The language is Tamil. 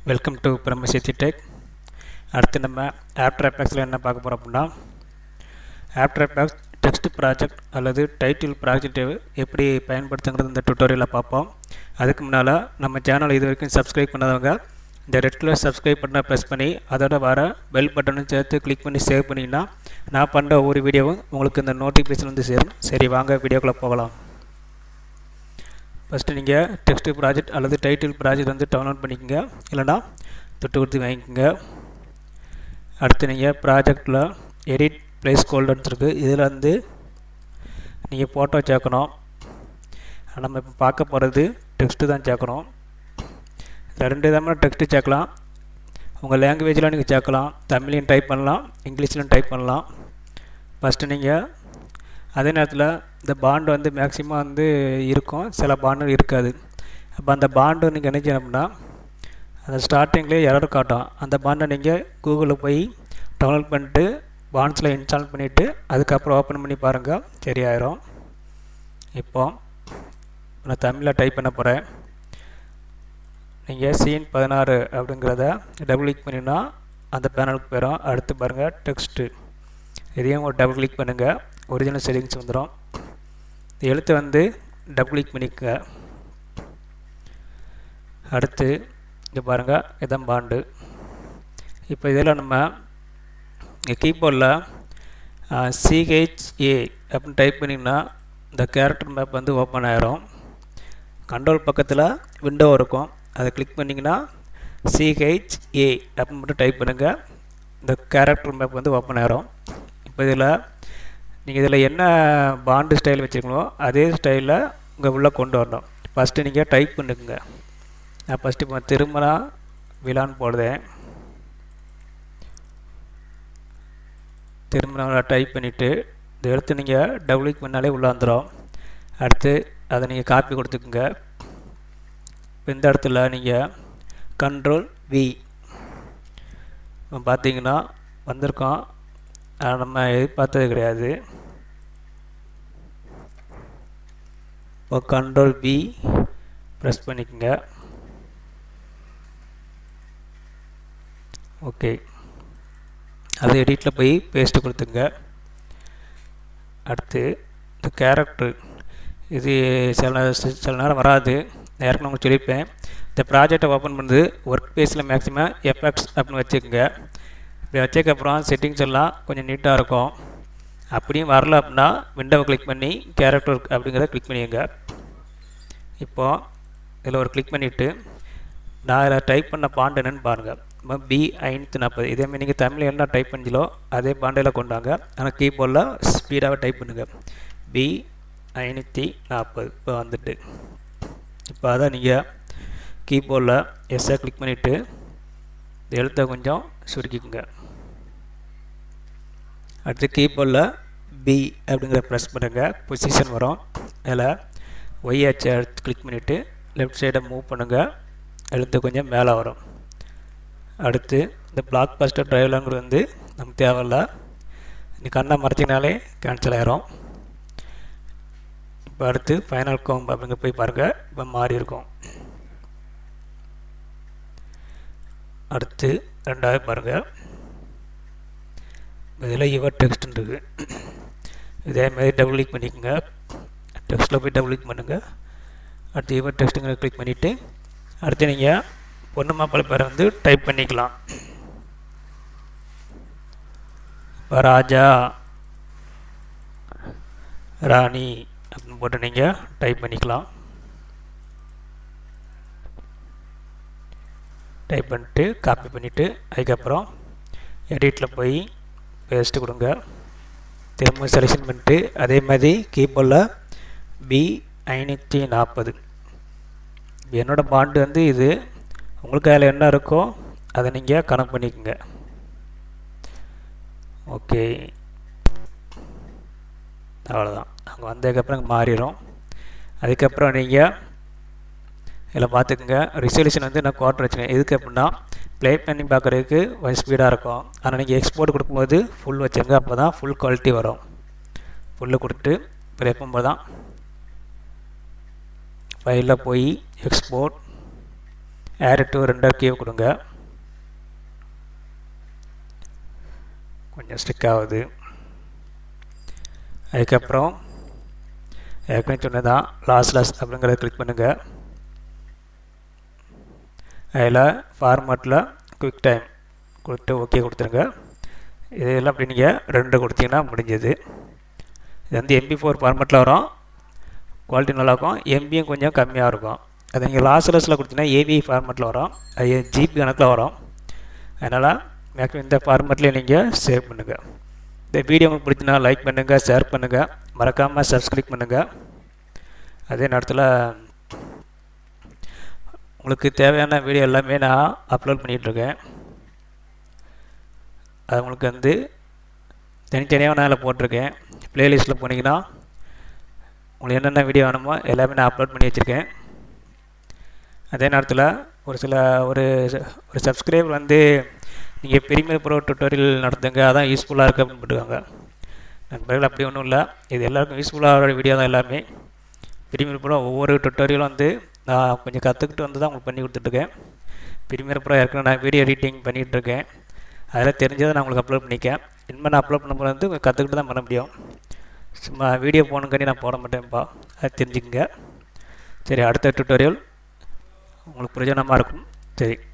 வெல்கம் டு பிரம்மசக்தி டெக் அடுத்து நம்ம ஆஃப்டர் எஃபெக்ட்ஸில் என்ன பார்க்க போகிறோம் அப்படின்னா ஆஃப்டர் எஃபெக்ட்ஸ் டெக்ஸ்ட் ப்ராஜெக்ட் அல்லது டைட்டில் ப்ராஜெக்ட் எப்படி பயன்படுத்துங்கிறது இந்த டுட்டோரியலில் பார்ப்போம் அதுக்கு முன்னால் நம்ம சேனல் இது வரைக்கும் சப்ஸ்கிரைப் பண்ணாதவங்க இந்த ரெட் கலர் சப்ஸ்கிரைப் பண்ண ப்ரெஸ் பண்ணி அதோட வர பெல் பட்டனும் சேர்த்து கிளிக் பண்ணி சேவ் பண்ணிங்கன்னா நான் பண்ணுற ஒவ்வொரு வீடியோவும் உங்களுக்கு இந்த நோட்டிஃபிகேஷன் வந்து சேரும் சரி வாங்க வீடியோக்குள்ளே போகலாம் ஃபஸ்ட்டு நீங்கள் டெக்ஸ்ட் ப்ராஜெக்ட் அல்லது டைட்டில் ப்ராஜெக்ட் வந்து டவுன்லோட் பண்ணிக்கோங்க இல்லைனா தொட்டு கொடுத்து வாங்கிக்கோங்க அடுத்து நீங்கள் ப்ராஜெக்டில் எடிட் ப்ளேஸ் ஹோல்டர்ஸ் இருக்குது இதில் வந்து நீங்கள் ஃபோட்டோ சேர்க்கணும் நம்ம இப்போ பார்க்க போகிறது டெக்ஸ்ட்டு தான் சேர்க்கணும் இதில் ரெண்டு விதமான டெக்ஸ்ட்டு சேர்க்கலாம் உங்கள் லாங்குவேஜில் நீங்கள் சேர்க்கலாம் தமிழையும் டைப் பண்ணலாம் இங்கிலீஷ்லையும் டைப் பண்ணலாம் ஃபஸ்ட்டு நீங்கள் அதே நேரத்தில் இந்த பாண்டு வந்து மேக்ஸிமம் வந்து இருக்கும் சில பாண்டு இருக்காது அப்போ அந்த பாண்டு நீங்கள் என்ன செய்யணும்னா அந்த ஸ்டார்டிங்லேயே எரர் காட்டும் அந்த பாண்டை நீங்கள் கூகுளில் போய் டவுன்லோட் பண்ணிட்டு பாண்ட்ஸில் இன்ஸ்டால் பண்ணிவிட்டு அதுக்கப்புறம் ஓப்பன் பண்ணி பாருங்கள் சரியாயிரும் இப்போ நான் தமிழில் டைப் பண்ண போகிறேன் நீங்கள் சீன் பதினாறு அப்படிங்கிறத டபுள் கிளிக் பண்ணினா அந்த பேனலுக்கு போயிடும் அடுத்து பாருங்கள் டெக்ஸ்ட்டு இதையும் ஒரு டபுள் கிளிக் பண்ணுங்கள் ஒரிஜினல் செட்டிங்ஸ் வந்துடும் எழுத்தை வந்து டபுள் கிளிக் பண்ணிக்க அடுத்து இங்கே பாருங்கள் இதான் பாண்டு இப்போ இதில் நம்ம கீபோர்டில் சிஹெச்ஏ அப்படின்னு டைப் பண்ணிங்கன்னா இந்த கேரக்டர் மேப் வந்து ஓப்பன் ஆகிரும் கண்ட்ரோல் பக்கத்தில் விண்டோ இருக்கும் அதை கிளிக் பண்ணிங்கன்னா சிஹெச்ஏ அப்படின்னு மட்டும் டைப் பண்ணுங்கள் இந்த கேரக்டர் மேப் வந்து ஓப்பன் ஆகிரும் இப்போ இதில் நீங்கள் இதில் என்ன பாண்டு ஸ்டைல் வச்சுருக்கீங்களோ அதே ஸ்டைலில் உங்கள் உள்ளே கொண்டு வரணும் ஃபஸ்ட்டு நீங்கள் டைப் பண்ணுங்க நான் ஃபஸ்ட்டு இப்போ திருமணா விழான்னு போடுதேன் திருமணா டைப் பண்ணிவிட்டு இந்த எடுத்து நீங்கள் டபுள் கிளிக் பண்ணாலே உள்ளே வந்துடும் அடுத்து அதை நீங்கள் காப்பி கொடுத்துக்குங்க இப்போ இந்த இடத்துல நீங்கள் கண்ட்ரோல் வி பார்த்தீங்கன்னா வந்திருக்கோம் நம்ம எதிர்பார்த்தது கிடையாது இப்போ கண்ட்ரோல் பி ப்ரெஸ் பண்ணிக்கோங்க ஓகே அது எடிட்டில் போய் பேஸ்ட்டு கொடுத்துங்க அடுத்து இந்த கேரக்டர் இது சில சில நேரம் வராது ஏற்கனவே உங்களுக்கு சொல்லியிருப்பேன் இந்த ப்ராஜெக்டை ஓப்பன் பண்ணுறது ஒர்க் பேஸில் மேக்ஸிமம் எஃபெக்ட்ஸ் அப்படின்னு வச்சுக்கோங்க இப்படி வச்சதுக்கப்புறம் செட்டிங்ஸ் எல்லாம் கொஞ்சம் நீட்டாக இருக்கும் அப்படியும் வரல அப்படின்னா விண்டோவை கிளிக் பண்ணி கேரக்டர் அப்படிங்கிறத கிளிக் பண்ணிடுங்க இப்போது இதில் ஒரு கிளிக் பண்ணிவிட்டு நான் இதில் டைப் பண்ண பாண்டு என்னென்னு பாருங்கள் இப்போ பி ஐநூற்றி நாற்பது இதேமாதிரி நீங்கள் தமிழ் என்ன டைப் பண்ணிங்களோ அதே பாண்டையில் கொண்டாங்க ஆனால் கீபோர்டில் ஸ்பீடாக டைப் பண்ணுங்கள் பி ஐநூற்றி நாற்பது இப்போ வந்துட்டு இப்போ அதை நீங்கள் கீபோர்டில் எஸ்ஸை கிளிக் பண்ணிவிட்டு எழுத்தை கொஞ்சம் சுருக்கிக்குங்க அடுத்து கீபோர்டில் பி அப்படிங்கிற ப்ரெஸ் பண்ணுங்கள் பொசிஷன் வரும் அதில் ஒய் அச்சை எடுத்து கிளிக் பண்ணிவிட்டு லெஃப்ட் சைடை மூவ் பண்ணுங்கள் எழுத்து கொஞ்சம் மேலே வரும் அடுத்து இந்த பிளாக் பஸ்டர் ட்ரைவ்லங்கிறது வந்து நமக்கு தேவையில்ல நீ கண்ணை மறைச்சிங்கனாலே கேன்சல் ஆயிரும் இப்போ அடுத்து ஃபைனல் கோம் அப்படிங்க போய் பாருங்கள் இப்போ மாறி இருக்கும் அடுத்து ரெண்டாவது பாருங்கள் இதில் யுவர் டெக்ஸ்ட்னு இருக்குது இதேமாதிரி டபுள் கிளிக் பண்ணிக்கோங்க டெக்ஸ்ட்டில் போய் டபுள் கிளிக் பண்ணுங்கள் அடுத்து யுவர் டெக்ஸ்ட்டுங்கிற கிளிக் பண்ணிவிட்டு அடுத்து நீங்கள் பொண்ணு மாப்பிள்ளை பேரை வந்து டைப் பண்ணிக்கலாம் இப்போ ராஜா ராணி அப்படின்னு போட்டு நீங்கள் டைப் பண்ணிக்கலாம் டைப் பண்ணிட்டு காப்பி பண்ணிவிட்டு அதுக்கப்புறம் எடிட்டில் போய் பேஸ்ட்டு கொடுங்க திரும்ப செலெக்ஷன் பண்ணிட்டு அதே மாதிரி கீபோர்டில் பி ஐநூற்றி நாற்பது என்னோடய பாண்டு வந்து இது உங்களுக்கு அதில் என்ன இருக்கோ அதை நீங்கள் கணக்கு பண்ணிக்கோங்க ஓகே அவ்வளோதான் அங்கே வந்ததுக்கப்புறம் மாறிடும் அதுக்கப்புறம் நீங்கள் இதில் பார்த்துக்குங்க ரிசல்யூஷன் வந்து நான் குவார்டர் வச்சுக்கேன் எதுக்கு அப்படின்னா ப்ளே பண்ணி பார்க்குறதுக்கு கொஞ்சம் ஸ்பீடாக இருக்கும் ஆனால் நீங்கள் எக்ஸ்போர்ட் கொடுக்கும்போது ஃபுல் வச்சுருங்க அப்போ தான் ஃபுல் குவாலிட்டி வரும் ஃபுல்லு கொடுத்துட்டு இப்போ எப்போ தான் ஃபைலில் போய் எக்ஸ்போர்ட் ஆட் டு ரெண்டாக கீவ் கொடுங்க கொஞ்சம் ஸ்டிக் ஆகுது அதுக்கப்புறம் ஏற்கனவே சொன்னதான் லாஸ் லாஸ் அப்படிங்கிறத கிளிக் பண்ணுங்கள் அதில் ஃபார்மேட்டில் குவிக் டைம் கொடுத்து ஓகே கொடுத்துருங்க இதெல்லாம் அப்படி நீங்கள் ரெண்டு கொடுத்தீங்கன்னா முடிஞ்சது இது வந்து எம்பி ஃபோர் ஃபார்மேட்டில் வரும் குவாலிட்டி நல்லாயிருக்கும் எம்பியும் கொஞ்சம் கம்மியாக இருக்கும் அது நீங்கள் லாஸ்லஸில் கொடுத்தீங்கன்னா ஏவி ஃபார்மேட்டில் வரும் அது ஜிபி கணக்கில் வரும் அதனால் மேக்ஸிமம் இந்த ஃபார்மேட்லேயே நீங்கள் சேவ் பண்ணுங்கள் இந்த வீடியோ உங்களுக்கு பிடிச்சினா லைக் பண்ணுங்கள் ஷேர் பண்ணுங்கள் மறக்காமல் சப்ஸ்கிரைப் பண்ணுங்கள் அதே நேரத்தில் உங்களுக்கு தேவையான வீடியோ எல்லாமே நான் அப்லோட் பண்ணிகிட்ருக்கேன் அது உங்களுக்கு வந்து தனித்தனியாக நான் அதில் போட்டிருக்கேன் ப்ளேலிஸ்ட்டில் போனீங்கன்னா உங்களுக்கு என்னென்ன வீடியோ வேணுமோ எல்லாமே நான் அப்லோட் பண்ணி வச்சுருக்கேன் அதே நேரத்தில் ஒரு சில ஒரு ஒரு சப்ஸ்கிரைபர் வந்து நீங்கள் பிரீமியர் ப்ரோ டுட்டோரியல் நடத்துங்க அதான் யூஸ்ஃபுல்லாக இருக்குது அப்படின்னு போட்டுருக்காங்க நண்பர்கள் அப்படி ஒன்றும் இல்லை இது எல்லாருக்கும் யூஸ்ஃபுல்லாக வீடியோ தான் எல்லாமே பிரீமியர் ப்ரோ ஒவ்வொரு டுட்டோரியலும் வந்து நான் கொஞ்சம் கற்றுக்கிட்டு வந்து தான் உங்களுக்கு பண்ணி கொடுத்துட்ருக்கேன் பிரீமியர் ப்ரோ ஏற்கனவே நான் வீடியோ எடிட்டிங் பண்ணிகிட்ருக்கேன் அதில் தெரிஞ்சதை நான் உங்களுக்கு அப்லோட் பண்ணிக்கேன் இனிமேல் நான் அப்லோட் பண்ணும்போது வந்து கற்றுக்கிட்டு தான் பண்ண முடியும் சும்மா வீடியோ போகணுங்கன்னு நான் போட மாட்டேன்ப்பா அது தெரிஞ்சுக்கங்க சரி அடுத்த டுட்டோரியல் உங்களுக்கு பிரயோஜனமாக இருக்கும் சரி